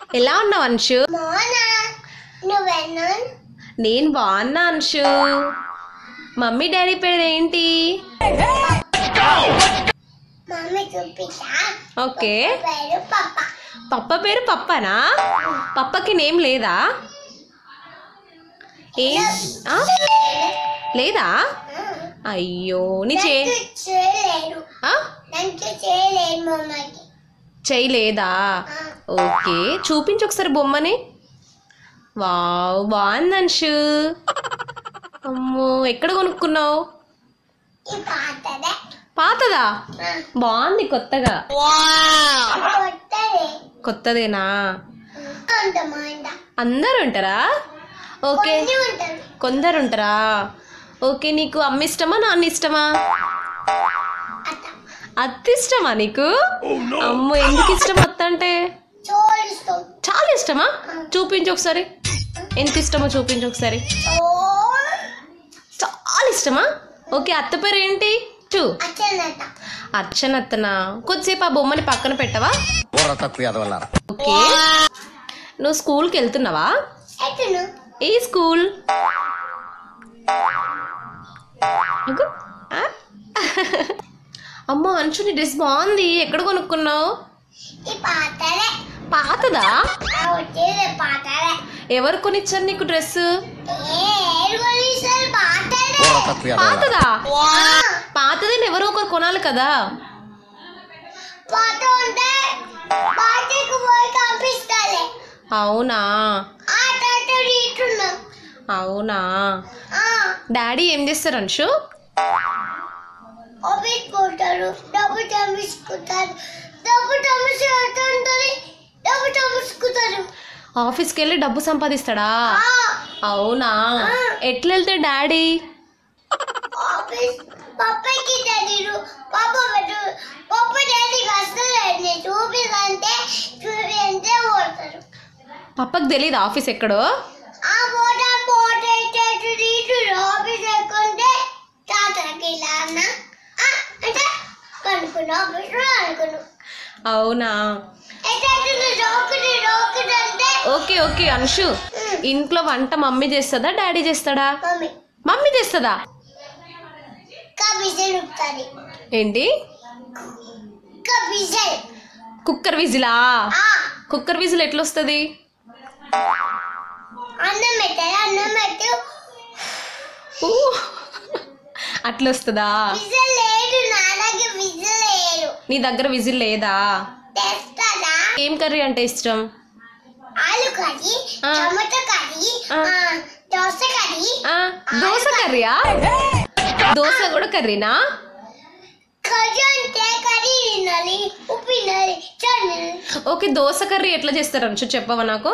ఎలా ఉన్నావు అంశు మోనా నువ్వెన్నా నేను బాగున్నా అంశు మమ్మీ డాడీ పేరు ఏంటి మమ్మీ చూపించా ఓకే పేరు పప్ప పప్ప పేరు పప్పనా పప్పకి నేమ్ లేదా ఏం ఆ? లేదా అయ్యో నీ చే చేయలేరు ఆ? నాకు చేయలేరు మమ్మకి చెయ్యి లేదా ఓకే చూపించు ఒకసారి బొమ్మని వావ్ బాగుంది అంశు అమ్మో ఎక్కడ కొనుక్కున్నావు ఈ పాతదే పాతదా బాగుంది కొత్తగా కొత్తదే కొత్తదేనా కొంతమంద అందరు ఉంటారా ఓకే కొన్ని ఉంటారు కొందరు ఉంటారా ఓకే నీకు అమ్మ ఇష్టమా నాన్న ఇష్టమా అత్త అత్త ఇష్టమా నీకు అమ్మో ఎందుకు ఇష్టం అత్త అంటే చోడిస్తాం చాలా ఇష్టమా చూపించు ఒకసారి ఎంత ఇష్టమో చూపించు ఒకసారి చాలా ఇష్టమా ఓకే అత్త పేరు ఏంటి చూ అచ్చనత అర్చన అత్తనా కొద్దిసేపు ఆ బొమ్మని పక్కన పెట్టవా బుర్ర తక్కువ ఎదవల్లారా ఓకే నువ్వు స్కూల్కి వెళ్తున్నావా ఎట్టును ఏ స్కూల్ అగ్గో. ఆ? అమ్మో అంచు నీ డ్రెస్ బాగుంది ఎక్కడ కొనుక్కున్నావు ఈ పాతదే పాతదా ఆ వచ్చేది పాతదే ఎవరు కొనిచ్చారు నీకు డ్రెస్ ఏ ఏడు కొనిస్తారు పాతదే బుర్ర తక్కువ ఎదవల్లారా పాతదా పాతదని ఎవరో ఒకరు కొనాలి కదా పాత ఉంటే పాతకు పోయి కనిపిస్తాలే అవునా ఆ తాత ఇట్టున్నాం అవునా ఆ డాడీ ఏం చేస్తారు అంశు ఆఫీస్ పోతారు డబ్బు తమ్మిసుకుంటారు డబ్బు తమ్మిసుకుంటారు డబ్బు తమ్మిసుకుంటారు ఆఫీస్కి వెళ్ళి డబ్బు సంపాదిస్తాడా ఆ అవునా ఎట్లా వెళ్తే డాడీ ఆఫీస్ పప్పకి తెలియదు పాప పెట్టు పప్ప డాడీకి వస్తలేదు చూపిదంటే చూపి అంటే పోతారు పప్పకి తెలియదు ఆఫీస్ ఎక్కడో ఆ పోట పోట ఇటు ఆఫీస్ ఎక్కుంటే తాతకి ఇలా అన్న ఆ, అంటే కనుక్కున్నా ఆఫీస్లో అనుకున్నాను అవునా ఎట్లా రోకుడు రోకుడు అంటే ఓకే ఓకే అంశు ఇంట్లో వంట మమ్మీ చేస్తుందా డాడీ చేస్తాడా మమ్మీ మమ్మీ చేస్తుందా కబిజల్ ఉంటుంది ఏంటి కబిజల్ కుక్కర్ విజిలా ఆ కుక్కర్ విజిల్ ఎట్లా వస్తుంది అన్నం పెట్టాలి అన్నం పెట్టి ఊ, అట్లా వస్తుందా విజల్ లేదు నా దగ్గర విజల్ లేదు నీ దగ్గర విజిల్ లేదా తెస్తాదా ఏం కర్రీ అంటే ఇష్టం ఆలు కర్రీ ఆ. టమాటో కర్రీ ఆ. ఆ, దోస కర్రీ ఆ, దోశ కర్రీయా దోశ కూడా కర్రీనా కర్రీ అంటే కర్రీ తినాలి ఉప్పు తినాలి చట్నీ ఓకే దోశ కర్రీ ఎట్లా చేస్తారు అంచు చెప్పవా నాకు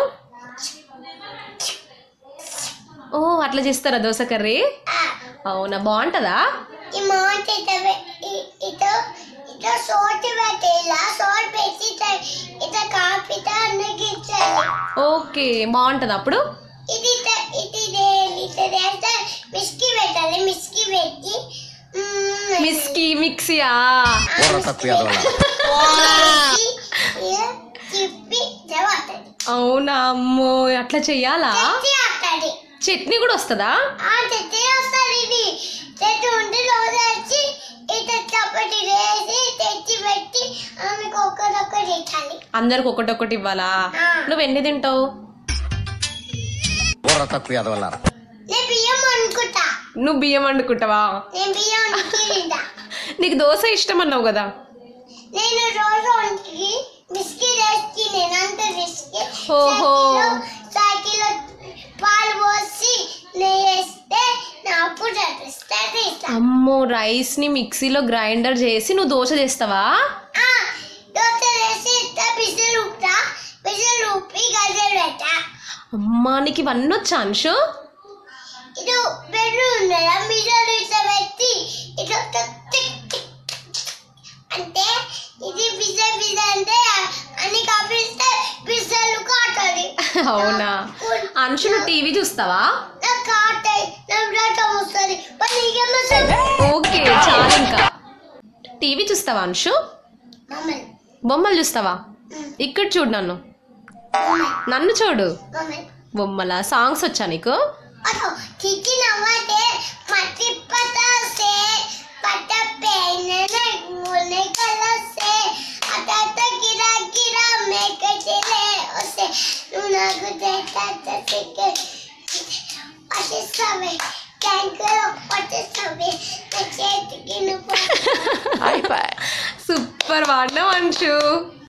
ఓ అట్లా చేస్తారా దోశ కర్రీ ఆ, అవునా బాగుంటుందా ఈ మోంట్ ఇట ఇటో ఇటో సోట్ పెట్టి ఇలా సోట్ పెట్టి ఇట ఇట కాపిట అన్నకి ఇచ్చాలి ఓకే బాగుంటుంది అప్పుడు ఇది ఇట- ఇది ఇది ఇట చేస్తే మిస్కి పెట్టాలి మిస్కి పెట్టి మ్మ్, మిస్కి మిక్సీయా బుర్ర తక్కువ ఎదవల్లారా మిస్కి ఇలా తిప్పి చదువుతుంది అవునా అమ్మో అట్లా చెయ్యాలా తెచ్చి వస్తుంది చట్నీ కూడా వస్తుందా ఆ తెచ్చి వస్తుంది ఇది చెట్టు ఉండి రోజు వచ్చి ఇట చప్పటి వేసి తెచ్చి పెట్టి ఆమెకు ఒక్కరొక్కటి ఇచ్చాలి అందరికి ఒకటొకటి ఇవ్వాలా ఆ. నువ్వు ఎన్ని తింటావు బుర్ర తక్కువ ఎదవల్లారా నేను బియ్యం అనుకుంటా నువ్వు బియ్యం వండుకుంటావా నేను బియ్యం వండుకి తింటా నీకు దోశ ఇష్టం అన్నావు కదా నేను రోజు వంటికి బిస్కెట్ వేసి నేను అంత బిస్కెట్ ఓహో. సైకిల్ పాలు పోసి నెయ్యి వేస్తే నా అప్పుడు చదివిస్తే తీస్తా అమ్మో రైస్ ని మిక్సీలో గ్రైండర్ చేసి నువ్వు దోశ చేస్తావా ఆ, దోశ వేసి ఇట్ట బిస్కెట్ ఉప్పుతా బిస్కెట్ ఉప్పి గజలు పెట్టా అమ్మా నీకు ఇవన్నీ వచ్చా అంశు ఇది బెడ్ ఉన్నదా మిజలు ఇట్లా పెట్టి ఇట్లా టిక్ టిక్ టిక్ అంటే ఇది పిజ్జ పిజ్జ అంటే అన్ని కప్పిస్తే పిజ్జలు కాటాలి అవునా అంశు నువ్వు టీవీ చూస్తావా నాకు కాటాయి నా బ్లడ్ వస్తుంది మరి నీకేమో ఓకే చాలు ఇంకా టీవీ చూస్తావా అంశు మమ్మల్ని బొమ్మలు చూస్తావా ఇక్కడ చూడు నన్ను నన్ను చూడు మమ్మీ బొమ్మల సాంగ్స్ వచ్చా నీకు అదో చిచి నవ్వతే మట్టి పటాసే పట పెన మునే కలసే అతత గిరా గిరా మేక చెలే ఒసే నునగు దేతా తసికే అసే సవే ట్యాంకర్ పటే సవే నా చేతికి నువ్వు సూపర్ వాడినావు అంశు